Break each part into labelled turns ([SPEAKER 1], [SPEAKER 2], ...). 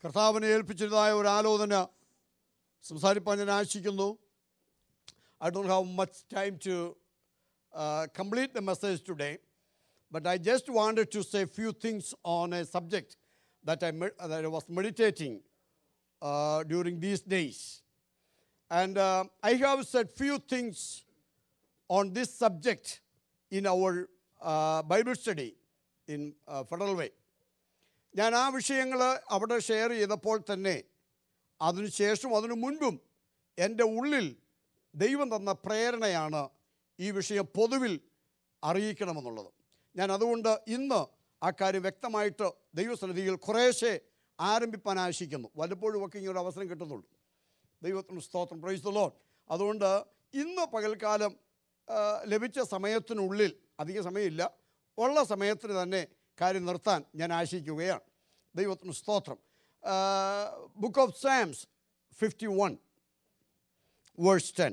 [SPEAKER 1] കർത്താവിനെ ഏൽപ്പിച്ചിരുന്നതായ ഒരു ആലോചന സംസാരിപ്പാൻ ഞാൻ ആശിക്കുന്നു I don't have much time to complete the message today but I just wanted to say few things on a subject that I that I was meditating uh, during these days. And uh, I have said few things on this subject in our uh, Bible study in uh, Federal Way. ഞാൻ ആ വിഷയങ്ങൾ അവിടെ share ചെയ്തപ്പോൾ തന്നെ അതിനുശേഷം അതിനു മുൻപും എൻ്റെ ഉള്ളിൽ ദൈവം തന്ന പ്രേരണയാണ് ഈ വിഷയം പൊതുവിൽ അറിയിക്കണമെന്നുള്ളത് ഞാൻ അതുകൊണ്ട് ഇന്ന് ആ കാര്യം വ്യക്തമായിട്ട് ദൈവസന്നിധിയിൽ കുറേശ്ശെ ആരംഭിപ്പാൻ ആശിക്കുന്നു വല്ലപ്പോഴും ഒക്കെ ഇങ്ങനെ ഒരു അവസരം കിട്ടുന്നുള്ളൂ ദൈവത്തിന് സ്തോത്രം പ്രൈസ് ലോൺ അതുകൊണ്ട് ഇന്ന് പകൽക്കാലം ആ, ലഭിച്ച സമയത്തിനുള്ളിൽ അധിക സമയമില്ല ഉള്ള സമയത്തിന് തന്നെ കാര്യം നിർത്താൻ ഞാൻ ആശിക്കുകയാണ് ദൈവത്തിന് സ്തോത്രം book of Psalms fifty one verse ten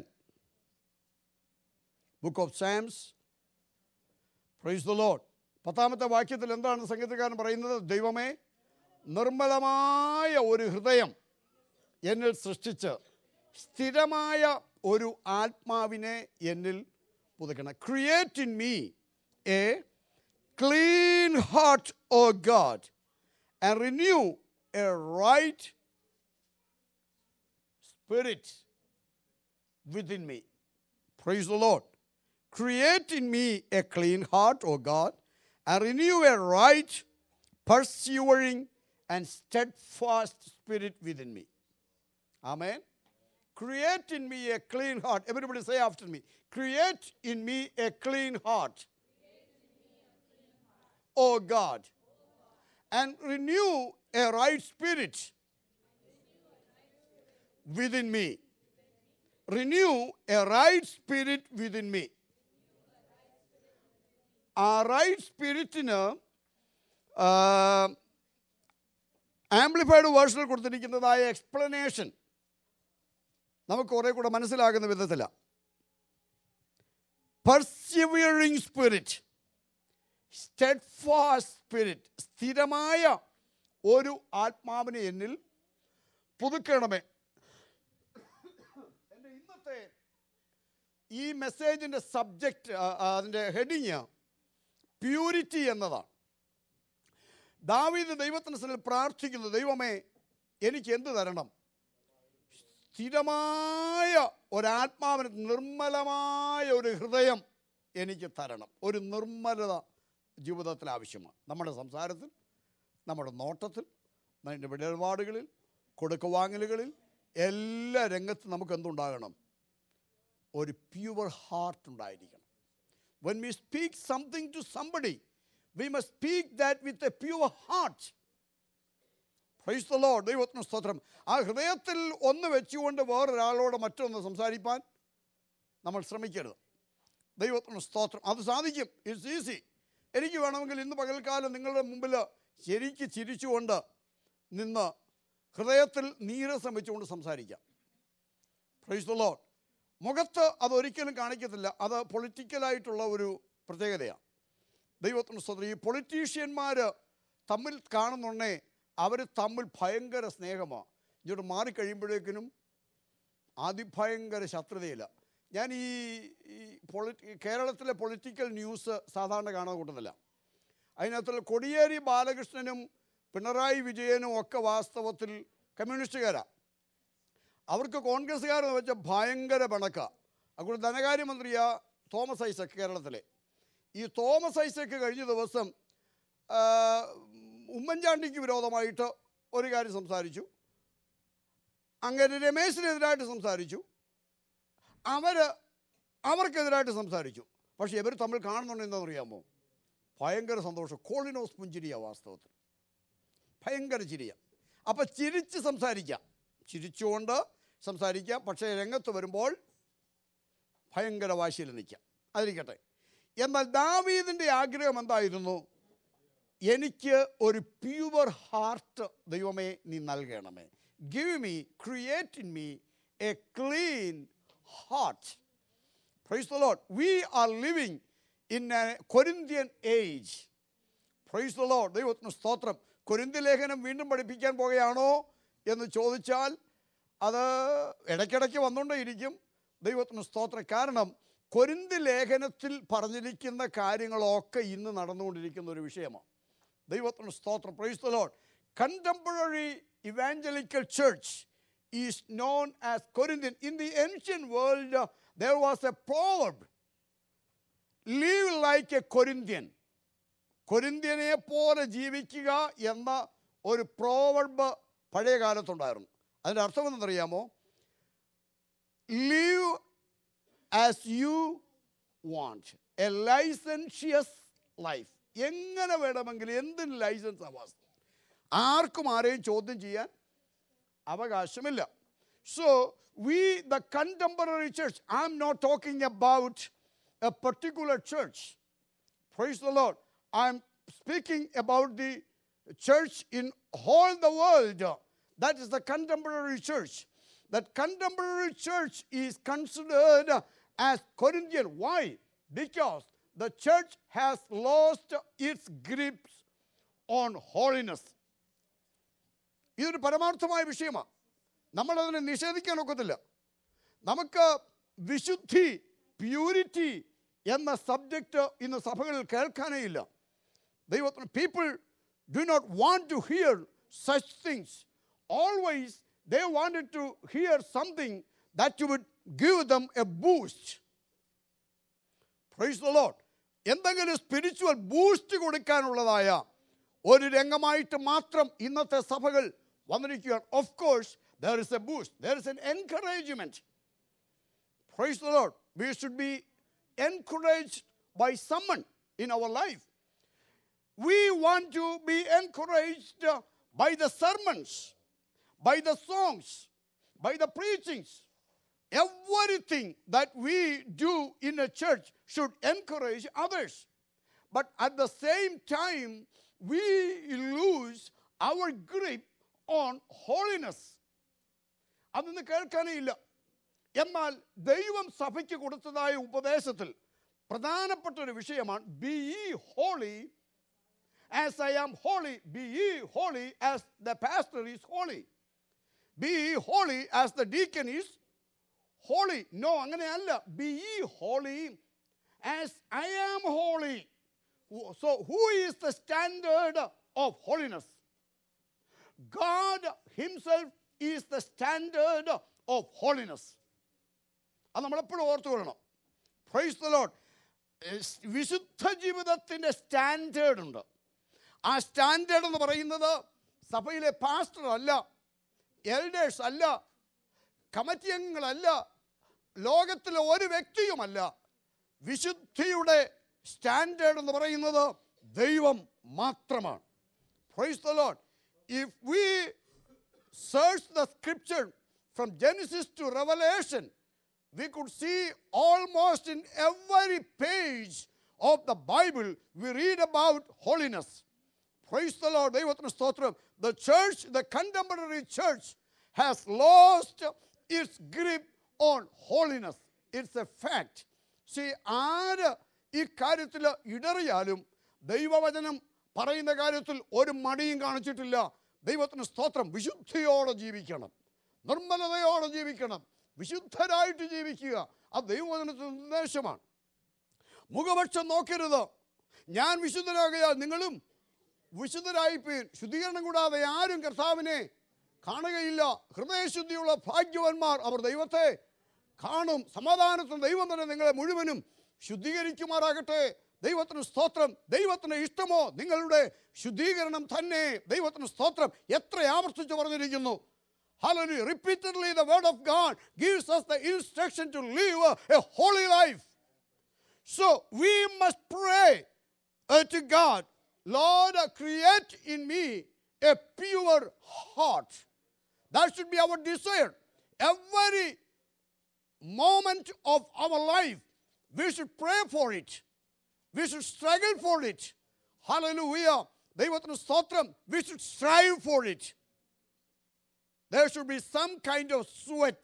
[SPEAKER 1] book of Psalms praise the Lord പത്താമത്തെ വാക്യത്തിൽ എന്താണ് സംഗീതക്കാരൻ പറയുന്നത് ദൈവമേ നിർമ്മലമായ ഒരു ഹൃദയം എന്നിൽ സൃഷ്ടിച്ച് സ്ഥിരമായ ഒരു ആത്മാവിനെ എന്നിൽ പുതുക്കണം create in me a clean heart O God and renew a right spirit within me. Praise the Lord. Create in me a clean heart, O God, and renew a right, persevering, and steadfast spirit within me. Amen. Create in me a clean heart. Everybody say after me. Create in me a clean heart, O God, and renew a right spirit within me renew a right spirit within me. ആ right സ്പിരിറ്റിന് amplified വേർഷനിൽ കൊടുത്തിരിക്കുന്നതായ explanation നമുക്ക് കുറേ കൂടെ മനസ്സിലാകുന്ന വിധത്തിലാണ് പെർസിവിയറിംഗ് spirit steadfast spirit സ്ഥിരമായ ഒരു ആത്മാവിനെ എന്നിൽ പുതുക്കണമേ എൻ്റെ ഇന്നത്തെ ഈ മെസ്സേജിൻ്റെ സബ്ജക്റ്റ് അതിൻ്റെ ഹെഡിങ് പ്യൂരിറ്റി എന്നതാണ് ദാവീദ് ദൈവത്തിന് സന്നിധിയിൽ പ്രാർത്ഥിക്കുന്നു ദൈവമേ എനിക്ക് എന്ത് തരണം സ്ഥിരമായ ഒരാത്മാവിന് നിർമ്മലമായ ഒരു ഹൃദയം എനിക്ക് തരണം ഒരു നിർമ്മലത ജീവിതത്തിൽ ആവശ്യമാണ് നമ്മുടെ സംസാരത്തിൽ നമ്മുടെ നോട്ടത്തിൽ നമ്മുടെ ഇടപാടുകളിൽ കൊടുക്കവാങ്ങലുകളിൽ എല്ലാ രംഗത്തും നമുക്ക് എന്തുണ്ടാകണം ഒരു പ്യുവർ ഹാർട്ട് ഉണ്ടായിരിക്കണം when we speak something to somebody we must speak that with a pure heart praise the Lord ദൈവത്തിന് സ്തോത്രം ആ ഹൃദയത്തിൽ ഒന്ന് വെച്ചുകൊണ്ട് വേറൊരാളോട് മറ്റൊന്ന് സംസാരിപ്പാൻ നമ്മൾ ശ്രമിക്കരുത് ദൈവത്തിന് സ്തോത്രം അത് സാധിക്കും ഇറ്റ്സ് ഈസി എനിക്ക് വേണമെങ്കിൽ ഇന്ന് പകൽക്കാലം നിങ്ങളുടെ മുമ്പിൽ ശരിക്ക് ചിരിച്ചുകൊണ്ട് നിന്ന് ഹൃദയത്തിൽ നീരസം വെച്ചുകൊണ്ട് സംസാരിക്കാം പ്രൈസ് ദ ലോർഡ് മുഖത്ത് അതൊരിക്കലും കാണിക്കത്തില്ല അത് പൊളിറ്റിക്കലായിട്ടുള്ള ഒരു പ്രത്യേകതയാണ് ദൈവത്തിന് സ്തോത്രം ഈ പൊളിറ്റീഷ്യന്മാർ തമ്മിൽ കാണുന്നുണ്ടേ അവർ തമ്മിൽ ഭയങ്കര സ്നേഹമാണ് ഇങ്ങോട്ട് മാറിക്കഴിയുമ്പോഴേക്കിനും അതിഭയങ്കര ശത്രുതയില്ല ഞാൻ ഈ ഈ പൊളിറ്റി കേരളത്തിലെ പൊളിറ്റിക്കൽ ന്യൂസ് സാധാരണ കാണാൻ കൂട്ടുന്നില്ല അതിനകത്തുള്ള കൊടിയേരി ബാലകൃഷ്ണനും പിണറായി വിജയനും ഒക്കെ വാസ്തവത്തിൽ കമ്മ്യൂണിസ്റ്റുകാരാണ് അവർക്ക് കോൺഗ്രസ്സുകാരെന്ന് വെച്ചാൽ ഭയങ്കര പിണക്ക അതുകൊണ്ട് ധനകാര്യമന്ത്രിയാ തോമസ് ഐസക് കേരളത്തിലെ ഈ തോമസ് ഐസക് കഴിഞ്ഞ ദിവസം ആ, ഉമ്മൻചാണ്ടിക്ക് വിരോധമായിട്ട് ഒരു കാര്യം സംസാരിച്ചു അങ്ങനെ രമേശിനെതിരായിട്ട് സംസാരിച്ചു അവർ അവർക്കെതിരായിട്ട് സംസാരിച്ചു പക്ഷേ ഇവർ തമ്മിൽ കാണുന്നുണ്ട് എന്താണെന്ന് അറിയാമോ ഭയങ്കര സന്തോഷം കോളിനോസ് പുഞ്ചിരിയാ വാസ്തവത്തിൽ ഭയങ്കര ചിരിയ അപ്പം ചിരിച്ച് സംസാരിക്കാം ചിരിച്ചുകൊണ്ട് സംസാരിക്കാം പക്ഷേ രംഗത്ത് വരുമ്പോൾ ഭയങ്കര വാശിയിൽ നിൽക്കാം അതിരിക്കട്ടെ എന്നാൽ ദാവീദിൻ്റെ ആഗ്രഹം എന്തായിരുന്നു എനിക്ക് ഒരു പ്യുവർ ഹാർട്ട് ദൈവമേ നീ നൽകണമേ give me create in me a clean heart praise the Lord we are living in a Corinthian age praise the Lord ദൈവത്തിന് സ്തോത്രം കൊരിന്തി ലേഖനം വീണ്ടും പഠിപ്പിക്കാൻ പോകുകയാണോ എന്ന് ചോദിച്ചാൽ അത് ഇടയ്ക്കിടയ്ക്ക് വന്നുകൊണ്ടേയിരിക്കും ദൈവത്തിന് സ്തോത്രം കാരണം കൊരിന്തി ലേഖനത്തിൽ പറഞ്ഞിരിക്കുന്ന കാര്യങ്ങളൊക്കെ ഇന്ന് നടന്നുകൊണ്ടിരിക്കുന്ന ഒരു വിഷയമാണ് ദൈവത്തിന് സ്തോത്രം praise the Lord contemporary evangelical church is known as Corinthian in the ancient world there was a proverb live like a Corinthian കൊരിന്ത്യനെ പോലെ ജീവിക്കുക എന്ന ഒരു പ്രോവർബ് പഴയ കാലത്തുണ്ടായിരുന്നു അതിൻ്റെ അർത്ഥം എന്തെന്നറിയാമോ live as you want a licentious life എങ്ങനെ വേണമെങ്കിലും എന്തിന് ലൈസൻസ് അവസ്ഥ ആർക്കും ആരെയും ചോദ്യം ചെയ്യാൻ അവകാശമില്ല so we the contemporary church I'm not talking about a particular church Praise the Lord. I'm speaking about the church in all the world. That is the contemporary church. That contemporary church is considered as Corinthian. Why? Because the church has lost its grips on holiness. ഇതൊരു പരമാർത്ഥമായ വിഷയമാണ് നമ്മളതിനെ നിഷേധിക്കാൻ ഒക്കത്തില്ല നമുക്ക് വിശുദ്ധി purity എന്ന subject ഇന്ന് സഭകളിൽ കേൾക്കാനേ ഇല്ല ദൈവത്തിന് people do not want to hear such things always they wanted to hear something that would give them a boost praise the Lord എന്തെങ്കിലും സ്പിരിച്വൽ ബൂസ്റ്റ് കൊടുക്കാനുള്ളതായ ഒരു രംഗമായിട്ട് മാത്രം ഇന്നത്തെ സഭകൾ വന്നിരിക്കുകയാണ് of course there is a boost there is an encouragement Praise the Lord. We should be encouraged by someone in our life. We want to be encouraged uh, by the sermons, by the songs, by the preachings. Everything that we do in a church should encourage others. But at the same time, we lose our grip on holiness. അതൊന്ന് കേൾക്കാനേ ഇല്ല എന്നാൽ ദൈവം സഭയ്ക്ക് കൊടുത്തതായ ഉപദേശത്തിൽ പ്രധാനപ്പെട്ട ഒരു വിഷയമാണ് be holy as I am holy be holy as the pastor is holy be holy as the deacon is holy no അങ്ങനെയല്ല be holy as I am holy so who is the standard of holiness God Himself is the standard of holiness. അത് നമ്മളെപ്പോഴും ഓർത്തുകൊള്ളണം price the load വിശുദ്ധ ജീവിതത്തിൻ്റെ standard ഉണ്ട് ആ standard എന്ന് പറയുന്നത് സഭയിലെ പാസ്റ്റർ അല്ല എൽഡേഴ്സ് അല്ല കമ്മിറ്റി അംഗങ്ങളല്ല ലോകത്തിലെ ഒരു വ്യക്തിയുമല്ല വിശുദ്ധിയുടെ സ്റ്റാൻഡേർഡ് എന്ന് പറയുന്നത് ദൈവം മാത്രമാണ് praise the Lord if we search the scripture from Genesis to Revelation, we could see almost in every page of the Bible, we read about holiness. Praise the Lord. ദൈവത്തിന് സ്തോത്രം. The church, the contemporary church, has lost its grip on holiness. It's a fact. See, ആര് ഈ കാര്യത്തിൽ ഇടറിയാലും ദൈവവചനം പറയുന്ന കാര്യത്തിൽ ഒരു മടിയും കാണിച്ചിട്ടില്ല ദൈവത്തിന് സ്തോത്രം വിശുദ്ധിയോടെ ജീവിക്കണം നിർമ്മലതയോടെ ജീവിക്കണം വിശുദ്ധരായിട്ട് ജീവിക്കുക അത് ദൈവവചനത്തിൻ്റെ നിർദ്ദേശമാണ് മുഖപക്ഷം നോക്കരുത് ഞാൻ വിശുദ്ധരാകയാൽ നിങ്ങളും വിശുദ്ധരായിപ്പോയി ശുദ്ധീകരണം കൂടാതെ ആരും കർത്താവിനെ കാണുകയില്ല ഹൃദയശുദ്ധിയുള്ള ഭാഗ്യവന്മാർ അവർ ദൈവത്തെ കാണും സമാധാനത്തിന് ദൈവം തന്നെ നിങ്ങളെ മുഴുവനും ശുദ്ധീകരിക്കുമാറാകട്ടെ ദൈവത്തിന് സ്തോത്രം ദൈവത്തിന് ഇഷ്ടമോ നിങ്ങളുടെ ശുദ്ധീകരണം തന്നെ ദൈവത്തിന് സ്തോത്രം എത്ര ആവർത്തിച്ച് പറഞ്ഞിരിക്കുന്നു Hallelujah. Repeatedly, the word of God gives us the instruction to live a, a holy life. So we must pray uh, to God, Lord, uh, create in me a pure heart. That should be our desire. Every moment of our life, we should pray for it. We should struggle for it. Hallelujah. ദൈവത്തിന് സ്തോത്രം we should strive for it. There should be some kind of sweat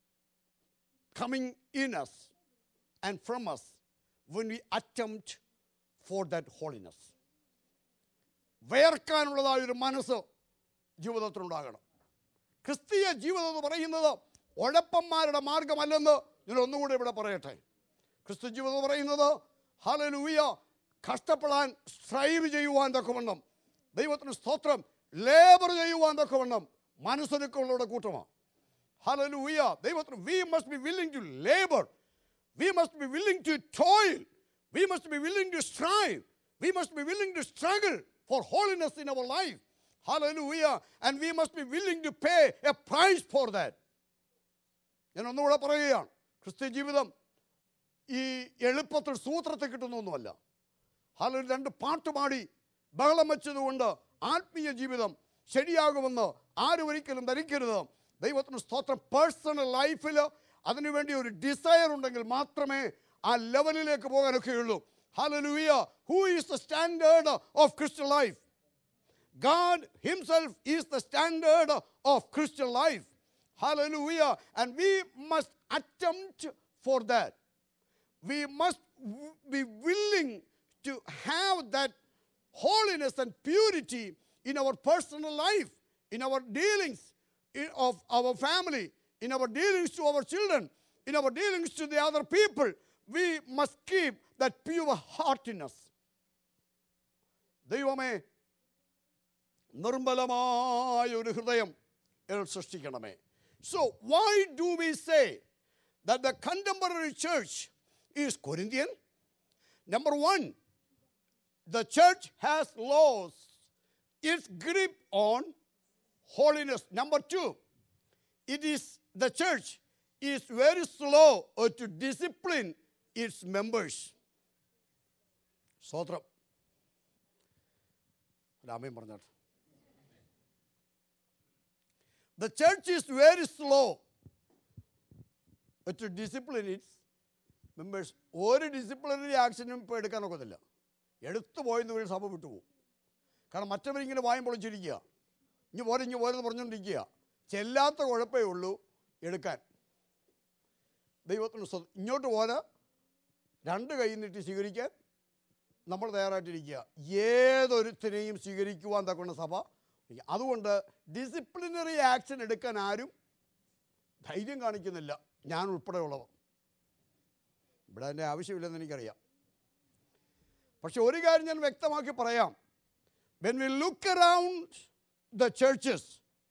[SPEAKER 1] coming in us and from us when we attempt for that holiness. വേർക്കാനുള്ളതായ ഒരു മനസ്സ് ജീവിതത്തിലുണ്ടാകണം ക്രിസ്തീയ ജീവിതം എന്ന് പറയുന്നത് ഉഴപ്പന്മാരുടെ മാർഗമല്ലെന്ന് ഞാൻ ഒന്നുകൂടി ഇവിടെ പറയട്ടെ ക്രിസ്തു ജീവിതം എന്ന് പറയുന്നത് ഹലലൂയ കഷ്ടപ്പെടാൻ സ്ട്രൈവ് ചെയ്യുവാൻ തക്കവണ്ണം ദൈവത്തിന് സ്തോത്രം ലേബർ ചെയ്യുവാൻ തക്കവണ്ണം മനസ്സൊരുക്കമുള്ളവരുടെ കൂട്ടമാണ് ഹലലൂയ ദൈവത്തിന് we must be willing to labour we must be willing to toil we must be willing to strive we must be willing to struggle for holiness in our life hallelujah and we must be willing to pay a price for that ഞാൻ ഒന്നുകൂടെ പറയുകയാണ് ക്രിസ്ത്യ ജീവിതം ഈ എളുപ്പത്തിൽ സൂത്രത്തിൽ കിട്ടുന്നൊന്നുമല്ല ഹാലൊരു രണ്ട് പാട്ട് പാടി ബഹളം വെച്ചതുകൊണ്ട് ആത്മീയ ജീവിതം ശരിയാകുമെന്ന് ആരും ഒരിക്കലും ധരിക്കരുത് ദൈവത്തിന് സ്തോത്രം പേഴ്സണൽ ലൈഫിൽ അതിനുവേണ്ടി ഒരു ഡിസയർ ഉണ്ടെങ്കിൽ മാത്രമേ ആ ലെവലിലേക്ക് പോകാനൊക്കെയുള്ളൂ hallelujah who is the standard of Christian life God Himself is the standard of Christian life. Hallelujah. And we must attempt for that. We must w- be willing to have that holiness and purity in our personal life, in our dealings in, of our family, in our dealings to our children, in our dealings to the other people. We must keep that pure heartiness. ദൈവമേ നിർമ്മലമായ ഒരു ഹൃദയം എന്നിൽ സൃഷ്ടിക്കണമേ so why do we say that the contemporary church is Corinthian number one the church has lost its grip on holiness. Number two, it is the church is very slow uh, to discipline its members. സ്തോത്രം രാമയും പറഞ്ഞോട്ടെ The church is very slow to discipline its members. ഒരു disciplinary ആക്ഷനും ഇപ്പോൾ എടുക്കാൻ ഒക്കത്തില്ല എടുത്തു പോയെന്ന് വഴി സഭ വിട്ടുപോകും കാരണം മറ്റവരിങ്ങനെ വായും പൊളിച്ചിരിക്കുക ഇനി പോരെ ഇനി പോരെന്ന് പറഞ്ഞുകൊണ്ടിരിക്കുക ചെല്ലാത്ത കുഴപ്പമേ ഉള്ളൂ എടുക്കാൻ ദൈവത്തിന് സ്വ- ഇങ്ങോട്ട് പോലെ രണ്ട് കൈ നീട്ടി സ്വീകരിക്കാൻ നമ്മൾ തയ്യാറായിട്ടിരിക്കുക ഏതൊരുത്തിനെയും സ്വീകരിക്കുവാൻ തക്കുന്ന സഭ ഇരിക്കുക. അതുകൊണ്ട് ഡിസിപ്ലിനറി ആക്ഷൻ എടുക്കാൻ ആരും ധൈര്യം കാണിക്കുന്നില്ല ഞാൻ ഉൾപ്പെടെയുള്ളവർ ഇവിടെ അതിൻ്റെ ആവശ്യമില്ലെന്ന് എനിക്കറിയാം പക്ഷെ ഒരു കാര്യം ഞാൻ വ്യക്തമാക്കി പറയാം when we look around the churches,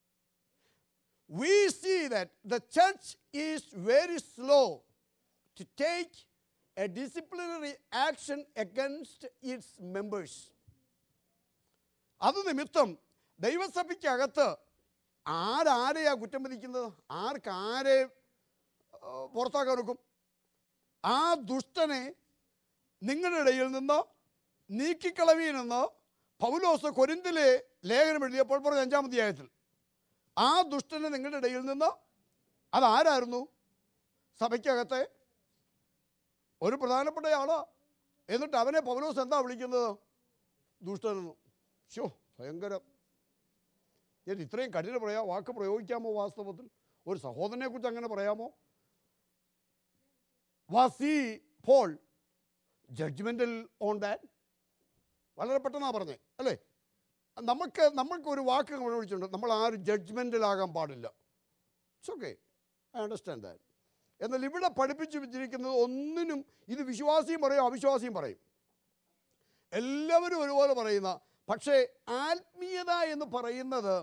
[SPEAKER 1] we see that the church is very slow to take a disciplinary action against its members. അത് നിമിത്തം ദൈവസഭയ്ക്കകത്ത് ആരാരെയാ കുറ്റം വിധിക്കുന്നത് ആർക്ക് ആരെ ആ, പുറത്താക്കാൻ നോക്കും ആ ദുഷ്ടനെ നിങ്ങളുടെ ഇടയിൽ നിന്ന് നീക്കിക്കളവീനെന്ന് പൗലോസ് കൊരിന്തിലെ ലേഖനം എഴുതിയപ്പോൾ പറഞ്ഞ അഞ്ചാം അധ്യായത്തിൽ ആ ദുഷ്ടനെ നിങ്ങളുടെ ഇടയിൽ നിന്ന് അതാരായിരുന്നു സഭയ്ക്കകത്തെ ഒരു പ്രധാനപ്പെട്ട ആളാ എന്നിട്ട് അവനെ പൗലോസ് എന്താ വിളിക്കുന്നത് ദുഷ്ടനെന്ന് ഷോ ഭയങ്കരം ഞാൻ ഇത്രയും കഠിന പറയാ വാക്ക് പ്രയോഗിക്കാമോ വാസ്തവത്തിൽ ഒരു സഹോദരനെ കുറിച്ച് അങ്ങനെ പറയാമോ വാസ് ഈ പോൾ ജഡ്ജ്മെന്റൽ ഓൺ ദാറ്റ് വളരെ പെട്ടെന്നാണ് പറഞ്ഞത് അല്ലേ നമുക്ക് നമ്മൾക്ക് ഒരു വാക്ക് വിളിച്ചിട്ടുണ്ട് നമ്മൾ ആരും ജഡ്ജ്മെൻറ്റിലാകാൻ പാടില്ല it's okay I understand that എന്നാൽ ഇവിടെ പഠിപ്പിച്ചു വെച്ചിരിക്കുന്നത് ഒന്നിനും ഇത് വിശ്വാസിയും പറയും അവിശ്വാസിയും പറയും എല്ലാവരും ഒരുപോലെ പറയുന്ന പക്ഷേ ആത്മീയത എന്ന് പറയുന്നത്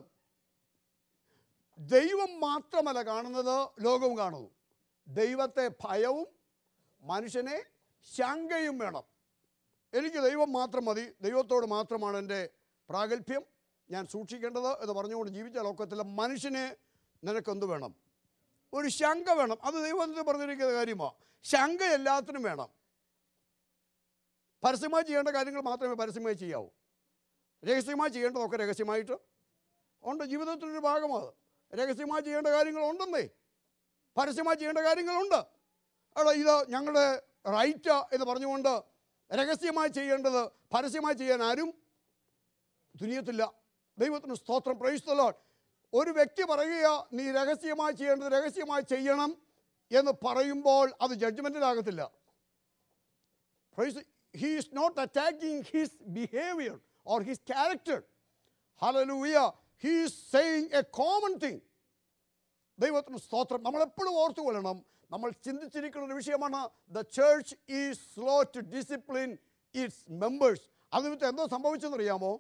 [SPEAKER 1] ദൈവം മാത്രമല്ല കാണുന്നത് ലോകവും കാണുന്നു ദൈവത്തെ ഭയവും മനുഷ്യനെ ശങ്കയും വേണം എനിക്ക് ദൈവം മാത്രം മതി ദൈവത്തോട് മാത്രമാണ് എൻ്റെ പ്രാഗൽഭ്യം ഞാൻ സൂക്ഷിക്കേണ്ടത് എന്ന് പറഞ്ഞുകൊണ്ട് ജീവിച്ച ലോകത്തിലെ മനുഷ്യനെ നിനക്കെന്ത് വേണം ഒരു ശങ്ക വേണം അത് ദൈവത്തിൽ പറഞ്ഞിരിക്കുന്ന കാര്യമാണ് ശങ്ക എല്ലാത്തിനും വേണം പരസ്യമായി ചെയ്യേണ്ട കാര്യങ്ങൾ മാത്രമേ പരസ്യമായി ചെയ്യാവൂ രഹസ്യമായി ചെയ്യേണ്ടതൊക്കെ രഹസ്യമായിട്ട് ഉണ്ട് ജീവിതത്തിൻ്റെ ഒരു ഭാഗമാണ് രഹസ്യമായി ചെയ്യേണ്ട കാര്യങ്ങളുണ്ടെന്നേ പരസ്യമായി ചെയ്യേണ്ട കാര്യങ്ങളുണ്ട് അവിടെ ഇത് ഞങ്ങളുടെ റൈറ്റ് എന്ന് പറഞ്ഞുകൊണ്ട് രഹസ്യമായി ചെയ്യേണ്ടത് പരസ്യമായി ചെയ്യാൻ ആരും തുനിയത്തില്ല ദൈവത്തിന് സ്തോത്രം പ്രയോഗിച്ചല്ലോ ഒരു വ്യക്തി പറയുക നീ രഹസ്യമായി ചെയ്യേണ്ടത് രഹസ്യമായി ചെയ്യണം എന്ന് പറയുമ്പോൾ അത് ജഡ്ജ്മെൻറ്റിലാകത്തില്ല he is not attacking his behaviour or his character. Hallelujah. He is saying a common thing. ദൈവത്തിന് സ്തോത്രം നമ്മളെപ്പോഴും ഓർത്തു കൊള്ളണം നമ്മൾ ചിന്തിച്ചിരിക്കുന്ന ഒരു വിഷയമാണ് the church is slow to discipline its members അത് നിമിത്തം എന്തോ സംഭവിച്ചെന്നറിയാമോ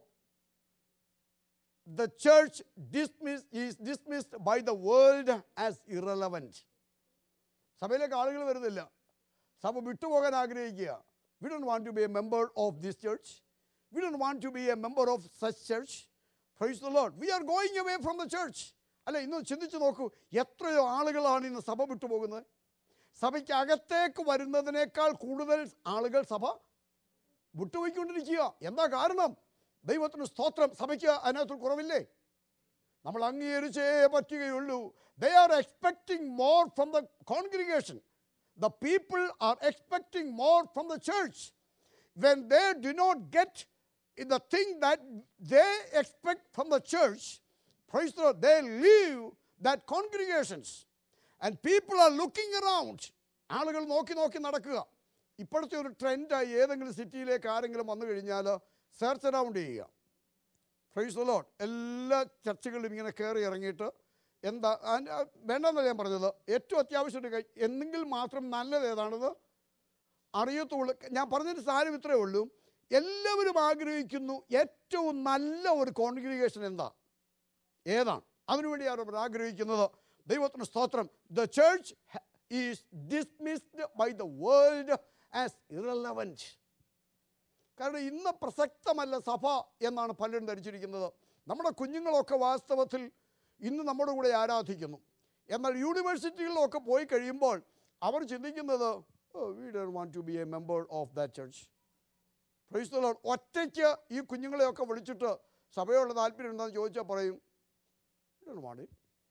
[SPEAKER 1] the church dismiss is dismissed by the world as irrelevant സഭയിലേക്ക് ആളുകൾ വരുന്നില്ല സഭ വിട്ടുപോകാൻ ആഗ്രഹിക്കുക we don't want to be a member of this church we don't want to be a member of such church praise the Lord we are going away from the church അല്ല ഇന്ന് ചിന്തിച്ച് നോക്കൂ എത്രയോ ആളുകളാണ് ഇന്ന് സഭ വിട്ടുപോകുന്നത് സഭയ്ക്ക് അകത്തേക്ക് വരുന്നതിനേക്കാൾ കൂടുതൽ ആളുകൾ സഭ വിട്ടുപോയിക്കൊണ്ടിരിക്കുക എന്താ കാരണം ദൈവത്തിന് സ്തോത്രം സഭയ്ക്ക് അതിനകത്ത് കുറവില്ലേ നമ്മൾ അംഗീകരിച്ചേ പറ്റുകയുള്ളൂ they are expecting more from the congregation the people are expecting more from the church when they do not get in the thing that they expect from the church, praise the Lord, they leave that congregations. And people are looking around. ആളുകൾ നോക്കി നോക്കി നടക്കുക ഇപ്പോഴത്തെ ഒരു ട്രെൻഡായി ഏതെങ്കിലും സിറ്റിയിലേക്ക് ആരെങ്കിലും വന്നു കഴിഞ്ഞാൽ സെർച്ച് അറൗണ്ട് ചെയ്യുക പ്രൈസ് ദ ലോഡ് എല്ലാ ചർച്ചകളിലും ഇങ്ങനെ കയറി ഇറങ്ങിയിട്ട് എന്താ അതിന് വേണ്ടെന്നല്ല ഞാൻ പറഞ്ഞത് ഏറ്റവും അത്യാവശ്യമായിട്ട് കഴി- എന്നെങ്കിൽ മാത്രം നല്ലത് ഏതാണെന്ന് അറിയത്തുള്ളൂ ഞാൻ പറഞ്ഞതിന് സാരം ഇത്രയേ ഉള്ളൂ എല്ലാവരും ആഗ്രഹിക്കുന്നു ഏറ്റവും നല്ല ഒരു കോൺഗ്രിഗേഷൻ എന്താ ഏതാണ് അതിനുവേണ്ടിയാണ് അവർ ആഗ്രഹിക്കുന്നത് ദൈവത്തിന് സ്തോത്രം the church is dismissed by the world as irrelevant കാരണം ഇന്ന് പ്രസക്തമല്ല സഭ എന്നാണ് പലരും ധരിച്ചിരിക്കുന്നത് നമ്മുടെ കുഞ്ഞുങ്ങളൊക്കെ വാസ്തവത്തിൽ ഇന്ന് നമ്മുടെ കൂടെ ആരാധിക്കുന്നു എന്നാൽ യൂണിവേഴ്സിറ്റികളിലൊക്കെ പോയി കഴിയുമ്പോൾ അവർ ചിന്തിക്കുന്നത് we don't want to be a member of that church praise the Lord ഒറ്റയ്ക്ക് ഈ കുഞ്ഞുങ്ങളെയൊക്കെ വിളിച്ചിട്ട് സഭയോടുള്ള താല്പര്യം എന്താണെന്ന് ചോദിച്ചാൽ പറയും ഇതാണ് വാണ്ടി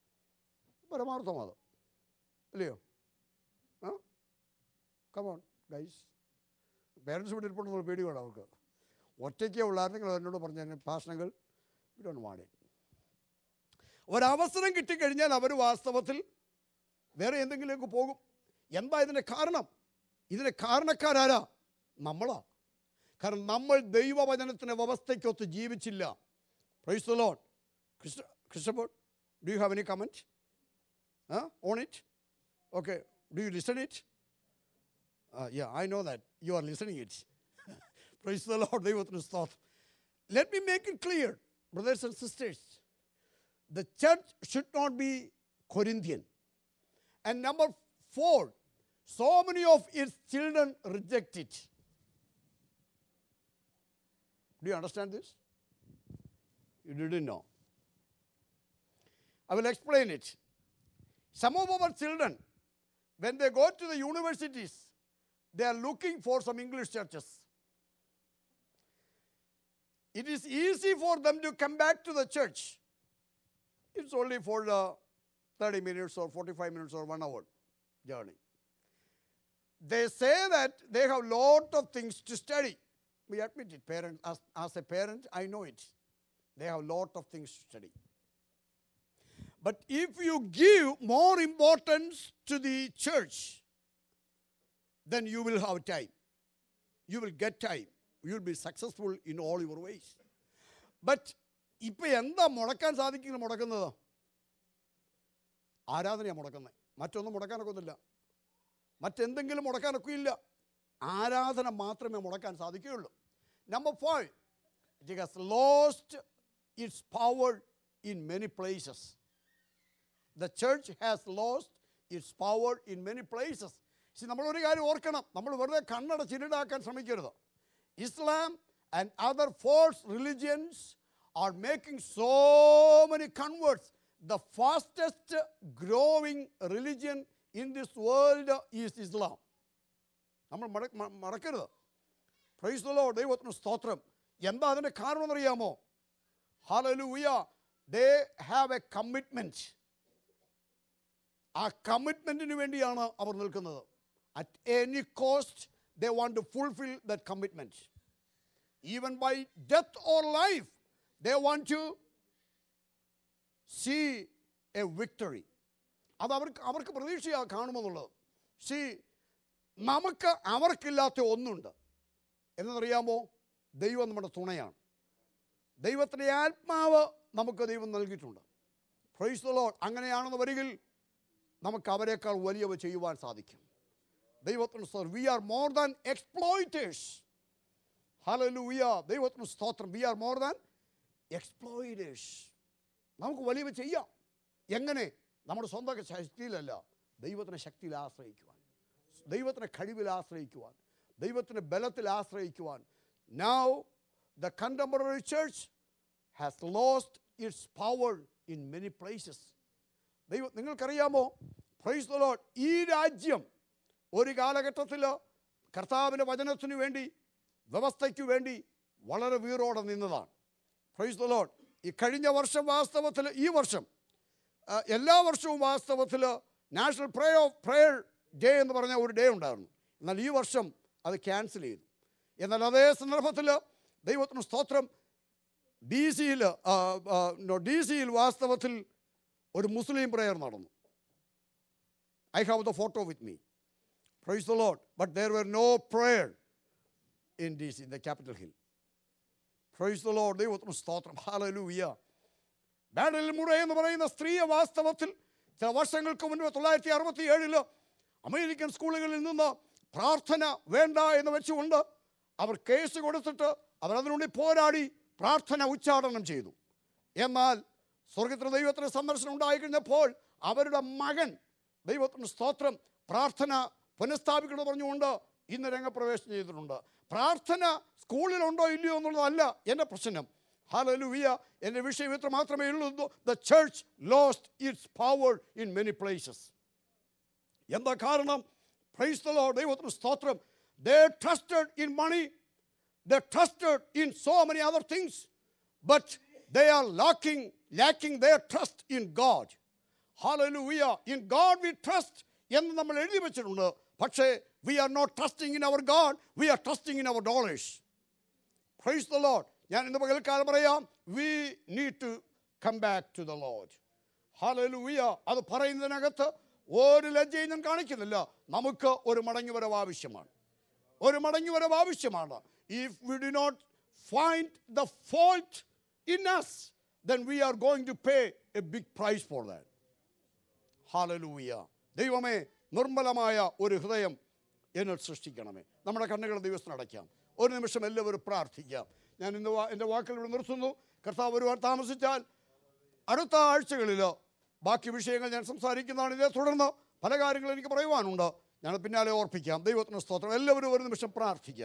[SPEAKER 1] പരമാർത്ഥം അത് അല്ലയോ ആ കമോൺ ഗൈസ് പേരൻസ് ഇവിടെ ഇരിപ്പുണ്ടെന്നുള്ള പേടി വേണം അവർക്ക് ഒറ്റയ്ക്കേ ഉള്ളായിരുന്നെങ്കിൽ എന്നോട് പറഞ്ഞ ഭാഷണങ്ങൾ ഇതാണ് വാണ്ടി ഒരവസരം കിട്ടിക്കഴിഞ്ഞാൽ അവർ വാസ്തവത്തിൽ വേറെ എന്തെങ്കിലുമൊക്കെ പോകും എന്താ ഇതിൻ്റെ കാരണം ഇതിന് കാരണക്കാരാരാ നമ്മളാ കാരണം നമ്മൾ ദൈവവചനത്തിൻ്റെ വ്യവസ്ഥയ്ക്കൊത്ത് ജീവിച്ചില്ല പ്രൈസ് ദ ലോഡ് കൃഷ്ണ കൃഷ്ണപ്പോൾ do you have any comment on it okay do you listen it yeah I know that you are listening it praise the load ദൈവത്തിന് സ്തോത്രം let me make it clear brothers and sisters the church should not be Corinthian. And number four, so many of its children reject it. Do you understand this? You didn't know. I will explain it. Some of our children, when they go to the universities, they are looking for some English churches. It is easy for them to come back to the church it's only for the 30 minutes or 45 minutes or one hour journey. They say that they have lot of things to study. We admit it, parents. As, as a parent, I know it. They have lot of things to study. But if you give more importance to the church, then you will have time. You will get time. You will be successful in all your ways. But ഇപ്പൊ എന്താ മുടക്കാൻ സാധിക്കുന്നത് മുടക്കുന്നത് ആരാധനയാണ് മുടക്കുന്നത് മറ്റൊന്നും മുടക്കാനൊക്കെ ഒന്നുമില്ല മറ്റെന്തെങ്കിലും മുടക്കാനൊക്കെ ഇല്ല ആരാധന മാത്രമേ മുടക്കാൻ സാധിക്കുകയുള്ളൂ number five it has lost its power in many places the church has lost its power in many places പക്ഷെ നമ്മളൊരു കാര്യം ഓർക്കണം നമ്മൾ വെറുതെ കണ്ണടച്ചിരുടാക്കാൻ ശ്രമിക്കരുത് Islam and other false religions are making so many converts. The fastest growing religion in this world is Islam. നമ്മൾ മട- മ- മറക്കരുത് പ്രൈസ് ദ ലോർഡ് ദൈവത്തിന് സ്തോത്രം എന്താ അതിൻ്റെ കാരണം എന്നറിയാമോ hallelujah they have a commitment ആ കമ്മിറ്റ്മെൻറ്റിന് വേണ്ടിയാണ് അവർ നിൽക്കുന്നത് at any cost they want to fulfil that commitment even by death or life they want to see a victory അത് അവർക്ക് അവർക്ക് പ്രതീക്ഷയാ കാണുമെന്നുള്ളത് സി നമുക്ക് അവർക്കില്ലാത്ത ഒന്നുണ്ട് എന്നറിയാമോ ദൈവം നമ്മുടെ തുണയാണ് ദൈവത്തിൻ്റെ ആത്മാവ് നമുക്ക് ദൈവം നൽകിയിട്ടുണ്ട് പ്രൈസ് ദ ലോർഡ് അങ്ങനെയാണെന്ന് വരികിൽ നമുക്ക് അവരെക്കാൾ വലിയവ ചെയ്യുവാൻ സാധിക്കും ദൈവത്തിന് സ്തോത്രം we are more than exploiters hallelujah ദൈവത്തിന് സ്തോത്രം we are more than exploiters നമുക്ക് വലിയവ ചെയ്യാം എങ്ങനെ നമ്മുടെ സ്വന്തം ശക്തിയിലല്ല ദൈവത്തിൻ്റെ ശക്തിയിൽ ആശ്രയിക്കുവാൻ ദൈവത്തിൻ്റെ കഴിവിൽ ആശ്രയിക്കുവാൻ ദൈവത്തിൻ്റെ ബലത്തിൽ ആശ്രയിക്കുവാൻ now the contemporary church has lost its power in many places ദൈവം നിങ്ങൾക്കറിയാമോ പ്രൈസ് ദ ലോഡ് ഈ രാജ്യം ഒരു കാലഘട്ടത്തിൽ കർത്താവിൻ്റെ വചനത്തിനു വേണ്ടി വ്യവസ്ഥയ്ക്ക് വേണ്ടി വളരെ വീറോടെ നിന്നതാണ് പ്രൈസ് ദ ലോഡ് ഈ കഴിഞ്ഞ വർഷം വാസ്തവത്തിൽ ഈ വർഷം ആ, എല്ലാ വർഷവും വാസ്തവത്തിൽ national pray of prayer day എന്ന് പറഞ്ഞ ഒരു ഡേ ഉണ്ടായിരുന്നു എന്നാൽ ഈ വർഷം അത് ക്യാൻസൽ ചെയ്തു എന്നാൽ അതേ സന്ദർഭത്തിൽ ദൈവത്തിന് സ്തോത്രം ഡി സിയിൽ ഡി സിയിൽ വാസ്തവത്തിൽ ഒരു മുസ്ലിം പ്രേയർ നടന്നു I have the photo with me praise the lord but there were no prayer in D C in the Capitol Hill praise the load ദൈവത്തിന് സ്തോത്രം ഹാലലൂയ ബാഡൽ മുറ എന്ന് പറയുന്ന സ്ത്രീയെ വാസ്തവത്തിൽ ചില വർഷങ്ങൾക്ക് മുൻപ് തൊള്ളായിരത്തി അറുപത്തി ഏഴില് അമേരിക്കൻ സ്കൂളുകളിൽ നിന്ന് പ്രാർത്ഥന വേണ്ട എന്ന് വെച്ചുകൊണ്ട് അവർ കേസ് കൊടുത്തിട്ട് അവർ അതിനുവേണ്ടി പോരാടി പ്രാർത്ഥന ഉച്ചാടനം ചെയ്തു എന്നാൽ സ്വർഗത്തിന് ദൈവത്തിന് സന്ദർശനം ഉണ്ടായിക്കഴിഞ്ഞപ്പോൾ അവരുടെ മകൻ ദൈവത്തിന് സ്തോത്രം പ്രാർത്ഥന പുനഃസ്ഥാപിക്കണം പറഞ്ഞുകൊണ്ട് ഇന്ന് രംഗപ്രവേശനം ചെയ്തിട്ടുണ്ട് പ്രാർത്ഥന സ്കൂളിലുണ്ടോ ഇല്ലയോ എന്നുള്ളതല്ല എൻ്റെ പ്രശ്നം ഹാലലുവിയ എൻ്റെ വിഷയം ഇത്ര മാത്രമേ ഉള്ളൂ the church lost its power in many places എന്താ കാരണം പ്രൈസ് ദ ലോർഡ് ദൈവത്തിന് സ്തോത്രം they trusted in money they trusted in so many other things but they are lacking lacking they trust in God hallelujah in God we trust എന്ന് നമ്മൾ എഴുതി വെച്ചിട്ടുണ്ട് പക്ഷേ we are not trusting in our God we are trusting in our dollars praise the lord ഞാൻ ഇന്ന് പകൽക്കാലം പറയാം we need to come back to the lord hallelujah അത് പറയുന്നതിനകത്ത് ഒരു ലജ്ജയും ഞാൻ കാണിക്കുന്നില്ല നമുക്ക് ഒരു മടങ്ങി വരവ് ആവശ്യമാണ് ഒരു മടങ്ങി വരവ് ആവശ്യമാണ് if we do not find the fault in us then we are going to pay a big price for that hallelujah ദൈവമേ നിർമ്മലമായ ഒരു ഹൃദയം എന്നിൽ സൃഷ്ടിക്കണമേ നമ്മുടെ കണ്ണുകൾ ദിവസം അടയ്ക്കാം ഒരു നിമിഷം എല്ലാവരും പ്രാർത്ഥിക്കാം ഞാൻ ഇന്ന് വാ- എൻ്റെ വാക്കുകൾ ഇവിടെ നിർത്തുന്നു കർത്താവ് ഒരുപാട് താമസിച്ചാൽ അടുത്ത ആഴ്ചകളിൽ ബാക്കി വിഷയങ്ങൾ ഞാൻ സംസാരിക്കുന്നതാണ് ഇതേ തുടർന്ന് പല കാര്യങ്ങളും എനിക്ക് പറയുവാനുണ്ട് ഞാൻ പിന്നാലെ ഓർപ്പിക്കാം ദൈവത്തിന് സ്തോത്രം എല്ലാവരും ഒരു നിമിഷം പ്രാർത്ഥിക്കാം